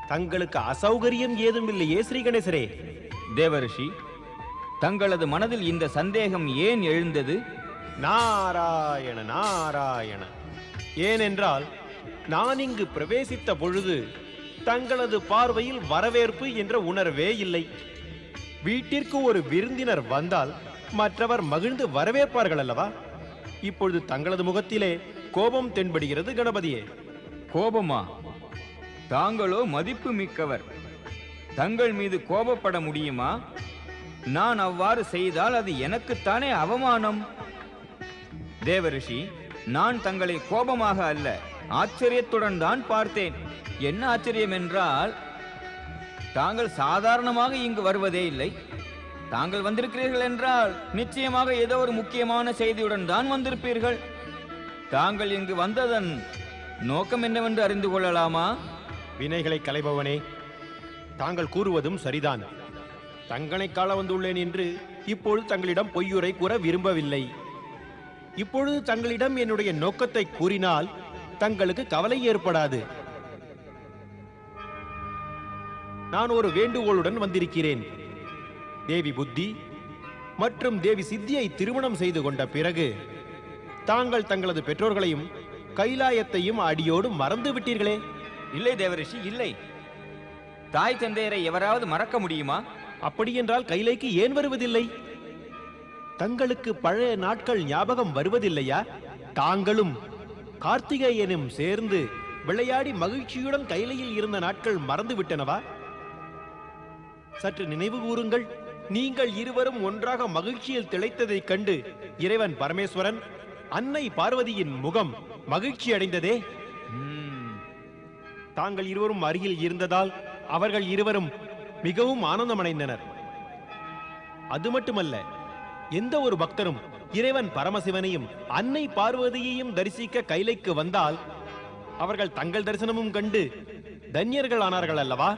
தங்களுக்கு அசௌகரியம் ஏதும் இல்லையே ஸ்ரீ கணேசரே தேவரிஷி தங்களது மனதில் இந்த சந்தேகம் ஏன் எழுந்தது நாராயண நாராயண ஏனென்றால் நான் இங்கு பிரவேசித்த பொழுது தங்களது பார்வையில் வரவேற்பு என்ற உணர்வே இல்லை வீட்டிற்கு ஒரு விருந்தினர் வந்தால் மற்றவர் மகிழ்ந்து வரவேற்பார்கள் அல்லவா இப்பொழுது தங்களது முகத்திலே கோபம் தென்படுகிறது கணபதியே கோபமா தாங்களோ மதிப்பு மிக்கவர் தங்கள் மீது கோபப்பட முடியுமா நான் அவ்வாறு செய்தால் அது எனக்குத்தானே அவமானம் தேவரிஷி நான் தங்களை கோபமாக அல்ல ஆச்சரியத்துடன் தான் பார்த்தேன் என்ன ஆச்சரியம் என்றால் தாங்கள் சாதாரணமாக இங்கு வருவதே இல்லை தாங்கள் வந்திருக்கிறீர்கள் என்றால் நிச்சயமாக ஏதோ ஒரு முக்கியமான செய்தியுடன் தான் வந்திருப்பீர்கள் தாங்கள் இங்கு வந்ததன் நோக்கம் என்னவென்று அறிந்து கொள்ளலாமா வினைகளை களைபவனே தாங்கள் கூறுவதும் சரிதான் தங்களை காண வந்துள்ளேன் என்று இப்பொழுது தங்களிடம் பொய்யுரை கூற விரும்பவில்லை இப்பொழுது தங்களிடம் என்னுடைய நோக்கத்தை கூறினால் தங்களுக்கு கவலை ஏற்படாது நான் ஒரு வேண்டுகோளுடன் வந்திருக்கிறேன் தேவி புத்தி மற்றும் தேவி சித்தியை திருமணம் செய்து கொண்ட பிறகு தாங்கள் தங்களது பெற்றோர்களையும் கைலாயத்தையும் அடியோடு மறந்து விட்டீர்களே இல்லை தேவரிஷி இல்லை தாய் தந்தையரை எவராவது மறக்க முடியுமா அப்படியென்றால் கைலைக்கு ஏன் வருவதில்லை தங்களுக்கு பழைய நாட்கள் ஞாபகம் வருவதில்லையா தாங்களும் கார்த்திகேயனும் சேர்ந்து விளையாடி மகிழ்ச்சியுடன் கைலையில் இருந்த நாட்கள் மறந்து விட்டனவா சற்று நினைவு கூறுங்கள் நீங்கள் இருவரும் ஒன்றாக மகிழ்ச்சியில் திளைத்ததைக் கண்டு இறைவன் பரமேஸ்வரன் அன்னை பார்வதியின் முகம் மகிழ்ச்சி அடைந்ததே ம், தாங்கள் இருவரும் அருகில் இருந்ததால் அவர்கள் இருவரும் மிகவும் ஆனந்தமடைந்தனர் அது மட்டுமல்ல எந்த ஒரு பக்தரும் இறைவன் பரமசிவனையும் அன்னை பார்வதியையும் தரிசிக்க கைலைக்கு வந்தால் அவர்கள் தங்கள் தரிசனமும் கண்டு தன்யர்கள் ஆனார்கள் அல்லவா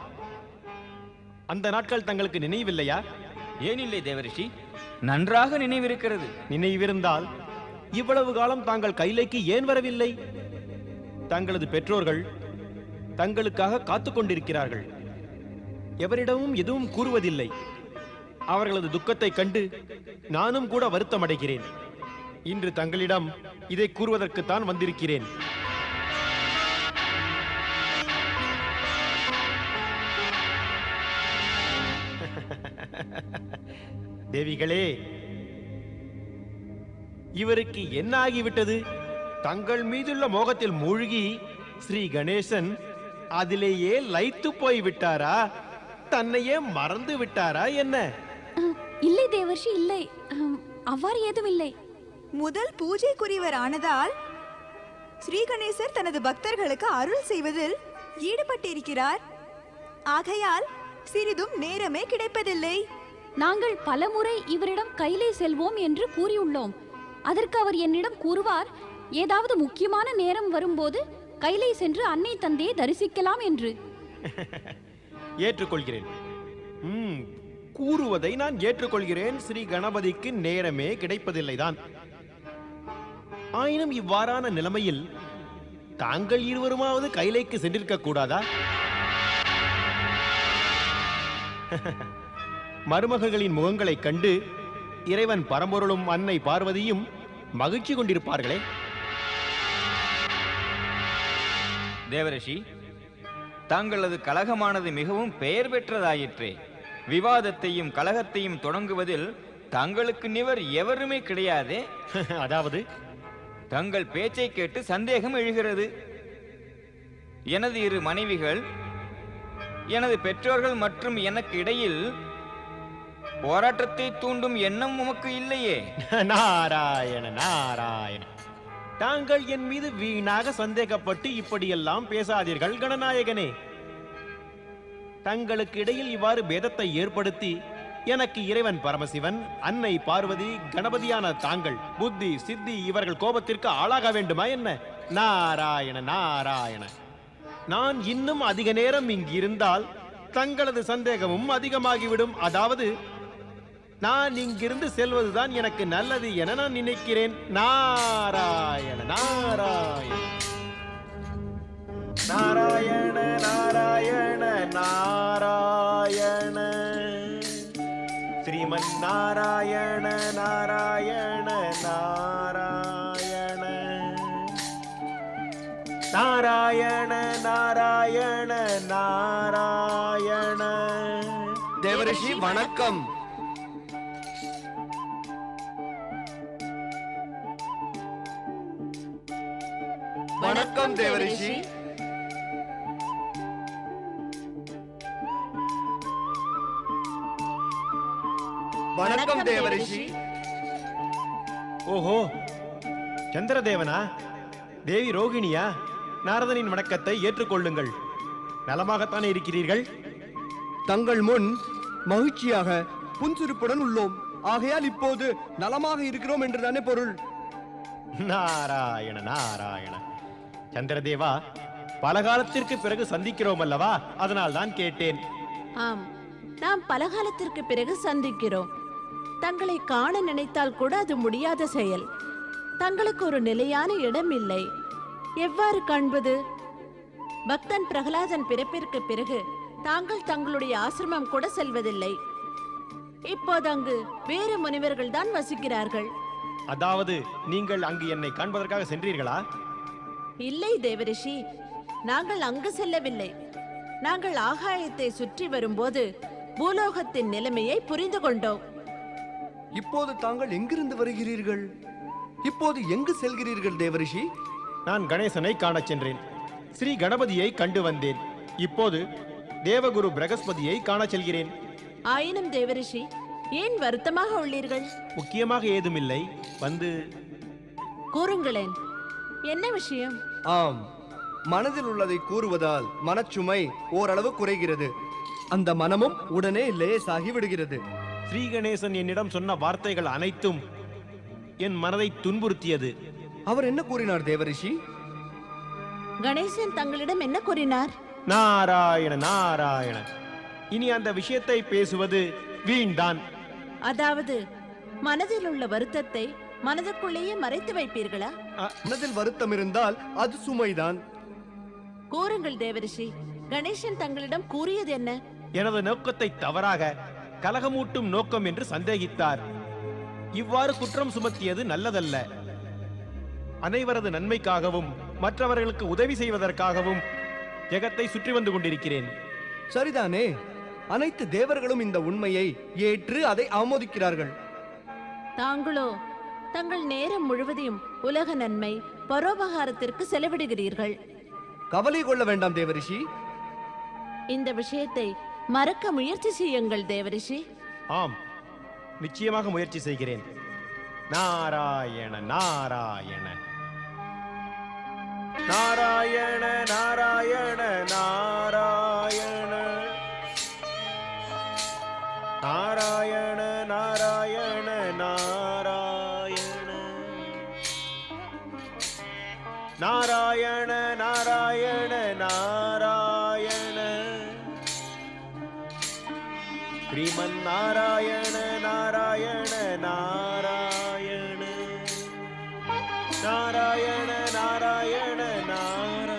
அந்த நாட்கள் தங்களுக்கு நினைவில்லையா ஏன் இல்லை தேவரிஷி நன்றாக நினைவிருக்கிறது நினைவிருந்தால் இவ்வளவு காலம் தாங்கள் கைலைக்கு ஏன் வரவில்லை தங்களது பெற்றோர்கள் தங்களுக்காக காத்துக் கொண்டிருக்கிறார்கள் எவரிடமும் எதுவும் கூறுவதில்லை அவர்களது துக்கத்தை கண்டு நானும் கூட வருத்தமடைகிறேன் இன்று தங்களிடம் இதை கூறுவதற்குத்தான் வந்திருக்கிறேன் தேவிகளே இவருக்கு என்ன ஆகிவிட்டது தங்கள் மீதுள்ள மோகத்தில் மூழ்கி ஸ்ரீ கணேசன் அதிலேயே லயித்து போய் விட்டாரா தன்னையே மறந்து விட்டாரா என்ன அஹ், இல்லை தேவர்ஷி இல்லை அஹ், அவ்வாறு ஏதும் இல்லை முதல் பூஜைக்குரியவர் ஆனதால் ஸ்ரீ கணேசர் தனது பக்தர்களுக்கு அருள் செய்வதில் ஈடுபட்டிருக்கிறார் ஆகையால் சிறிதும் நேரமே கிடைப்பதில்லை நாங்கள் பலமுறை இவரிடம் கைலை செல்வோம் என்று கூறியுள்ளோம் அதற்கு அவர் என்னிடம் கூறுவார் ஏதாவது முக்கியமான நேரம் வரும்போது கைலை சென்று அன்னை தந்தையை தரிசிக்கலாம் என்று ஏற்றுக்கொள்கிறேன் ம், கூறுவதை நான் ஏற்றுக்கொள்கிறேன் ஸ்ரீ கணபதிக்கு நேரமே கிடைப்பதில்லைதான் ஆயினும் இவ்வாறான நிலைமையில் தாங்கள் இருவருமாவது கைலைக்கு சென்றிருக்க கூடாதா மருமகள்களின் முகங்களைக் கண்டு இறைவன் பரம்பொருளும் அன்னை பார்வதியும் மகிழ்ச்சி கொண்டிருப்பார்களே தேவரிஷி தங்களது கலகமானது மிகவும் பெயர் பெற்றதாயிற்றே விவாதத்தையும் கலகத்தையும் தொடங்குவதில் தங்களுக்கு நிவர் எவருமே கிடையாதே அதாவது தங்கள் பேச்சை கேட்டு சந்தேகம் எழுகிறது எனது இரு மனைவிகள் எனது பெற்றோர்கள் மற்றும் எனக்கு இடையில் போராட்டத்தை தூண்டும் எண்ணம் உமக்கு இல்லையே நாராயண நாராயண தாங்கள் என் மீது வீணாக சந்தேகப்பட்டு இப்படியெல்லாம் பேசாதீர்கள் கணநாயகனே தங்களுக்கு இடையில் இவ்வாறு பேதத்தை ஏற்படுத்தி எனக்கு இறைவன் பரமசிவன் அன்னை பார்வதி கணபதியான தாங்கள் புத்தி சித்தி இவர்கள் கோபத்திற்கு ஆளாக வேண்டுமா என்ன நாராயண நாராயண நான் இன்னும் அதிக நேரம் இங்கு இருந்தால் தங்களது சந்தேகமும் அதிகமாகிவிடும் அதாவது நான் இங்கிருந்து செல்வதுதான் எனக்கு நல்லது என நான் நினைக்கிறேன் நாராயண நாராயண நாராயண நாராயண ஸ்ரீமன் நாராயண நாராயண நாராயண நாராயண நாராயண நாராயண தேவரிஷி வணக்கம் வணக்கம் தேவரிஷி வணக்கம் தேவரிஷி ஓஹோ சந்திரதேவனா தேவி ரோகிணியா நாரதனின் வணக்கத்தை ஏற்றுக்கொள்ளுங்கள் நலமாகத்தானே இருக்கிறீர்கள் தங்கள் முன் மகிழ்ச்சியாக புன்சிரிப்புடன் உள்ளோம் ஆகையால் இப்போது நலமாக இருக்கிறோம் என்றுதானே பொருள் நாராயண நாராயண சந்திரதேவா பல காலத்திற்கு பிறகு சந்திக்கிறோம் அல்லவா அதனால் தான் கேட்டேன் ஆம் நாம் பலகாலத்திற்கு பிறகு சந்திக்கிறோம் தங்களை காண நினைத்தால் கூட அது முடியாத செயல் தங்களுக்கு ஒரு நிலையான இடம் இல்லை எவ்வாறு காண்பது பக்தன் பிரகலாதன் பிறப்பிற்கு பிறகு தாங்கள் தங்களுடைய ஆசிரமம் கூட செல்வதில்லை இப்போது அங்கு வேறு முனிவர்கள் தான் வசிக்கிறார்கள் அதாவது நீங்கள் அங்கு என்னை காண்பதற்காக சென்றீர்களா இல்லை தேவரிஷி நாங்கள் அங்கு செல்லவில்லை நாங்கள் ஆகாயத்தை சுற்றி வரும்போது பூலோகத்தின் நிலைமையை புரிந்து கொண்டோம் இப்போது தாங்கள் எங்கிருந்து வருகிறீர்கள் இப்போது எங்கு செல்கிறீர்கள் தேவரிஷி நான் கணேசனை காணச் சென்றேன் ஸ்ரீ கணபதியை கண்டு வந்தேன் இப்போது தேவகுரு பிரகஸ்பதியை காணச் செல்கிறேன் ஆயினும் தேவரிஷி ஏன் வருத்தமாக உள்ளீர்கள் முக்கியமாக ஏதுமில்லை வந்து கூறுங்களேன் என்ன விஷயம் ஆம் மனதில் உள்ளதை கூறுவதால் மனச்சுமை ஓரளவு குறைகிறது அந்த மனமும் உடனே லேசாகி விடுகிறது ஸ்ரீ கணேசன் என்னிடம் சொன்ன வார்த்தைகள் அனைத்தும் என் மனதை துன்புறுத்தியது அவர் என்ன கூறினார் தேவரிஷி கணேசன் தங்களிடம் என்ன கூறினார் நாராயண நாராயண இனி அந்த விஷயத்தை பேசுவது வீண்தான் அதாவது மனதில் உள்ள வருத்தத்தை மனதுக்குள்ளேயே மறைத்து வைப்பீர்களா மனதில் வருத்தம் இருந்தால் அது சுமைதான் கூறுங்கள் தேவரிஷி கணேசன் தங்களிடம் கூறியது என்ன எனது நோக்கத்தை தவறாக கலகமூட்டும் நோக்கம் என்று சந்தேகித்தார் இவ்வாறு குற்றம் சுமத்தியது நல்லதல்ல அனைவரது நன்மைக்காகவும் மற்றவர்களுக்கு உதவி செய்வதற்காகவும் ஜெகத்தை சுற்றி வந்து கொண்டிருக்கிறேன் சரிதானே அனைத்து தேவர்களும் இந்த உண்மையை ஏற்று அதை ஆமோதிக்கிறார்கள் தாங்களோ தங்கள் நேரம் முழுவதையும் உலக நன்மை பரோபகாரத்திற்கு செலவிடுகிறீர்கள் கவலை கொள்ள வேண்டாம் தேவரிஷி இந்த விஷயத்தை மறக்க முயற்சி செய்யுங்கள் தேவரிஷி ஆம் நிச்சயமாக முயற்சி செய்கிறேன் நாராயண நாராயண நாராயண நாராயண நாராயண நாராயண நாராயண நாராயண நாராயண நாராயண நாராயண ஸ்ரீமன் நாராயண நாராயண நாராயண நாராயண நாராயண நாராயண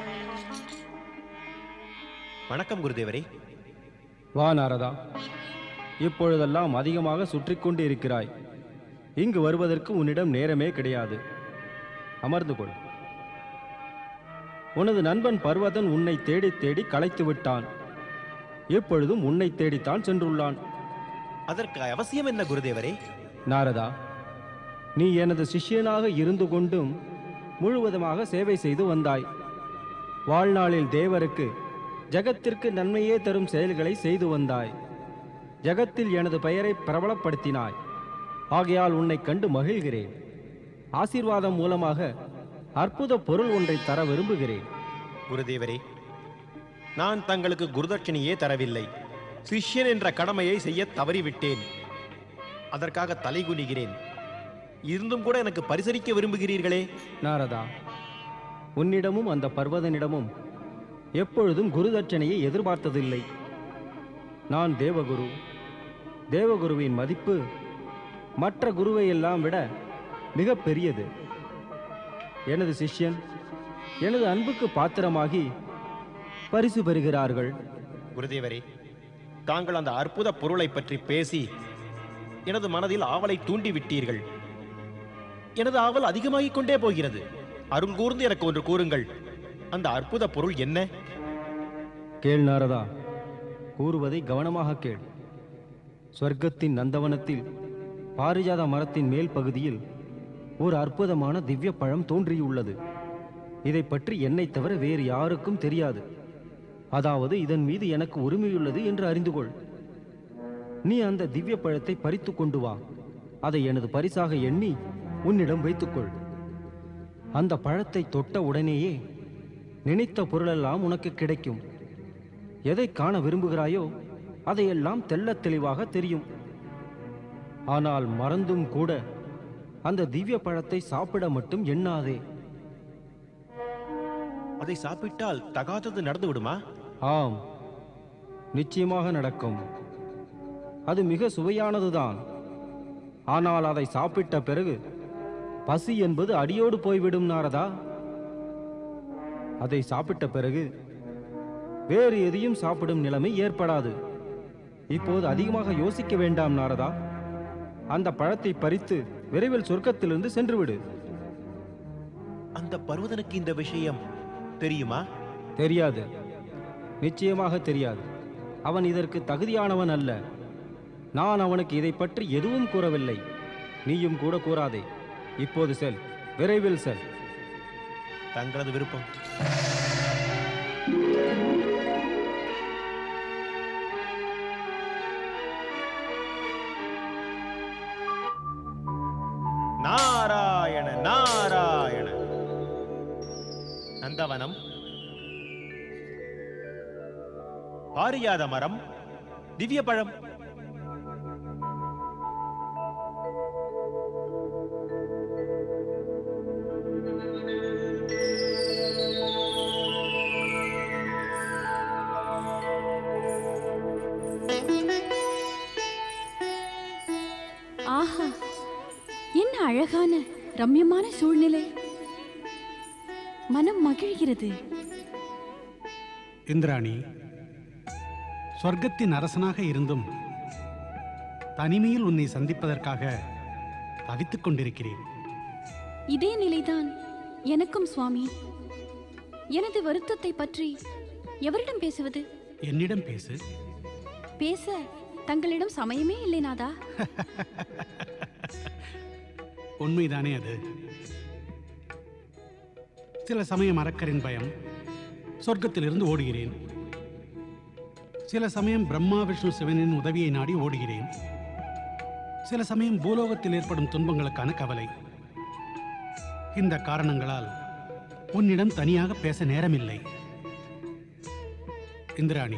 வணக்கம் குருதேவரே வா நாரதா இப்பொழுதெல்லாம் அதிகமாக சுற்றிக் கொண்டு இருக்கிறாய் இங்கு வருவதற்கு உன்னிடம் நேரமே கிடையாது அமர்ந்து கொள் உனது நண்பன் பர்வதன் உன்னை தேடி தேடி களைத்து விட்டான் இப்பொழுதும் உன்னை தேடித்தான் சென்றுள்ளான் அதற்கு அவசியம் என்ன குருதேவரே நாரதா நீ எனது சிஷ்யனாக இருந்து கொண்டும் முழுவதுமாக சேவை செய்து வந்தாய் வாழ்நாளில் தேவருக்கு ஜகத்திற்கு நன்மையே தரும் செயல்களை செய்து வந்தாய் ஜகத்தில் எனது பெயரை பிரபலப்படுத்தினாய் ஆகையால் உன்னை கண்டு மகிழ்கிறேன் ஆசீர்வாதம் மூலமாக அற்புத பொருள் ஒன்றை தர விரும்புகிறேன் குருதேவரே நான் தங்களுக்கு குருதட்சணையே தரவில்லை சிஷ்யன் என்ற கடமையை செய்ய தவறிவிட்டேன் அதற்காக தலைகுனிகிறேன் இருந்தும் கூட எனக்கு பரிசரிக்க விரும்புகிறீர்களே நாரதா உன்னிடமும் அந்த பர்வதனிடமும் எப்பொழுதும் குருதட்சணையை எதிர்பார்த்ததில்லை நான் தேவகுரு தேவகுருவின் மதிப்பு மற்ற குருவை எல்லாம் விட மிக பெரியது எனது சிஷ்யன் எனது அன்புக்கு பாத்திரமாகி பரிசு பெறுகிறார்கள் குருதேவரே தாங்கள் அந்த அற்புத பொருளை பற்றி பேசி எனது மனதில் ஆவலை தூண்டி விட்டீர்கள் எனது ஆவல் அதிகமாகிக் கொண்டே போகிறது அருள் கூர்ந்து எனக்கு ஒன்று கூறுங்கள் அந்த அற்புத பொருள் என்ன கேள் நாரதா கூறுவதை கவனமாக கேள் சொர்க்கத்தின் நந்தவனத்தில் பாரிஜாத மரத்தின் மேல் பகுதியில் ஒரு அற்புதமான திவ்ய பழம் தோன்றியுள்ளது இதை பற்றி என்னைத் தவிர வேறு யாருக்கும் தெரியாது அதாவது இதன் மீது எனக்கு உரிமையுள்ளது என்று அறிந்து கொள் நீ அந்த திவ்ய பழத்தை பறித்து கொண்டு வா அதை எனது பரிசாக எண்ணி உன்னிடம் வைத்துக்கொள் அந்த பழத்தை தொட்ட உடனேயே நினைத்த பொருளெல்லாம் உனக்கு கிடைக்கும் எதை காண விரும்புகிறாயோ அதையெல்லாம் தெள்ளத் தெளிவாக தெரியும் ஆனால் மறந்தும் கூட அந்த திவ்ய பழத்தை சாப்பிட மட்டும் எண்ணாதே அதை சாப்பிட்டால் தகாதது நடந்து விடுமா ஆம் நிச்சயமாக நடக்கும் அது மிக சுவையானதுதான் ஆனால் அதை சாப்பிட்ட பிறகு பசி என்பது அடியோடு போய்விடும் நாரதா அதை சாப்பிட்ட பிறகு வேறு எதையும் சாப்பிடும் நிலைமை ஏற்படாது இப்போது அதிகமாக யோசிக்க வேண்டாம் நாரதா அந்த பழத்தை பறித்து விரைவில் சொர்க்கத்திலிருந்து சென்றுவிடு அந்த பர்வதனுக்கு இந்த விஷயம் தெரியுமா தெரியாது நிச்சயமாக தெரியாது அவன் இதற்கு தகுதியானவன் அல்ல நான் அவனுக்கு இதை பற்றி எதுவும் கூறவில்லை நீயும் கூட கூறாதே இப்போது செல் விரைவில் செல் தங்களது விருப்பம் நாராயண நாராயண நந்தவனம் பாரியாத மரம் திவ்ய பழம் ஆஹா என்ன அழகான ரம்யமான சூழ்நிலை மனம் மகிழ்கிறது இந்திராணி சொர்க்கத்தின் அரசனாக இருந்தும் தனிமையில் உன்னை சந்திப்பதற்காக தவித்துக் கொண்டிருக்கிறேன் இதே நிலைதான் எனக்கும் சுவாமி எனது வருத்தத்தை பற்றி எவரிடம் பேசுவது என்னிடம் பேசு பேச தங்களிடம் சமயமே இல்லை நாதா உண்மைதானே அது சில சமயம் அரக்கரின் பயம் சொர்க்கத்திலிருந்து ஓடுகிறேன் சில சமயம் பிரம்மா விஷ்ணு சிவனின் உதவியை நாடி ஓடுகிறேன் சில சமயம் பூலோகத்தில் ஏற்படும் துன்பங்களுக்கான கவலை இந்த காரணங்களால் உன்னிடம் தனியாக பேச நேரமில்லை இந்திராணி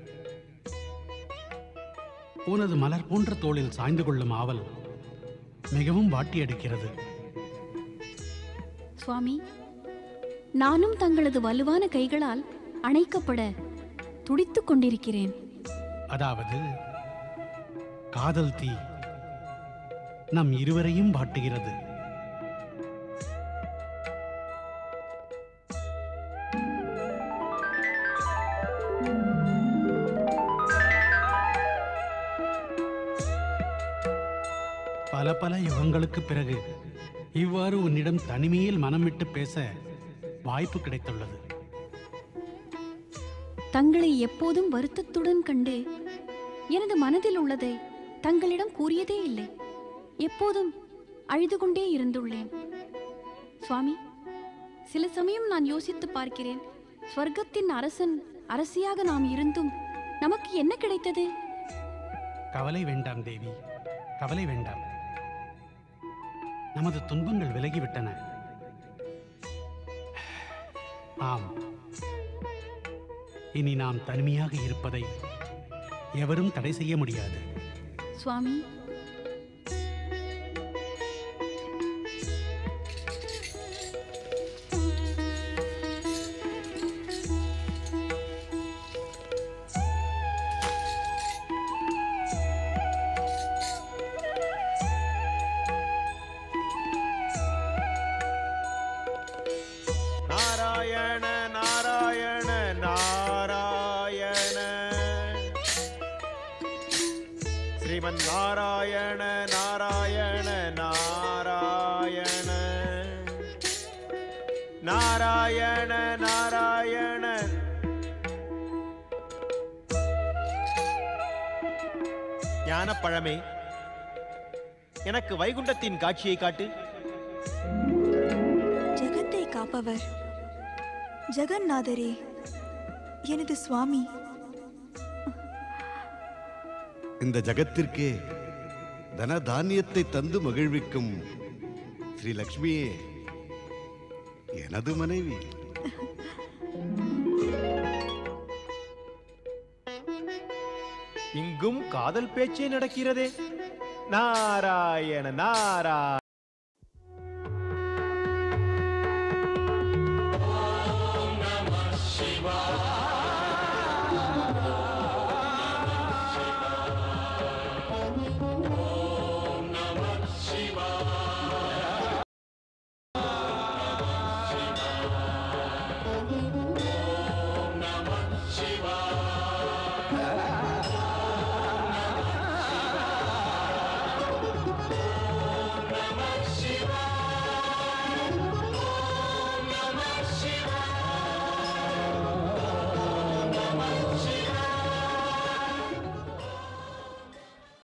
உனது மலர் போன்ற தோளில் சாய்ந்து கொள்ளும் ஆவல் மிகவும் வாட்டி அடிக்கிறது சுவாமி நானும் தங்களது வலுவான கைகளால் அணைக்கப்பட துடித்துக் கொண்டிருக்கிறேன் அதாவது காதல் தீ நம் இருவரையும் வாட்டுகிறது பல பல யுகங்களுக்கு பிறகு இவ்வாறு உன்னிடம் தனிமையில் மனம் விட்டு பேச வாய்ப்பு கிடைத்துள்ளது தங்களை எப்போதும் வருத்தத்துடன் கண்டு எனது மனதில் உள்ளதை தங்களிடம் கூறியதே இல்லை எப்போதும் அழுது கொண்டே இருந்துள்ளேன் சுவாமி சில சமயம் நான் யோசித்து பார்க்கிறேன் ஸ்வர்க்கத்தின் அரசன் அரசியாக நாம் இருந்தும் நமக்கு என்ன கிடைத்தது கவலை வேண்டாம் தேவி கவலை வேண்டாம் நமது துன்பங்கள் விலகிவிட்டன ஆம் இனி நாம் தனிமையாக இருப்பதை எவரும் தடை செய்ய முடியாது சுவாமி நாராயண நாராயண நாராயண பரமசிவன் நாராயண நாராயண நாராயண நாராயண நாராயண ஞானப்பழமே எனக்கு வைகுண்டத்தின் காட்சியை காட்டு ஜெகத்தை காப்பவர் ஜெகநாதரே எனது சுவாமி இந்த ஜகத்திற்கே தன தானியத்தை தந்து மகிழ்விக்கும் ஸ்ரீ லக்ஷ்மியே எனது மனைவி இங்கும் காதல் பேச்சே நடக்கிறதே நாராயண நாராயண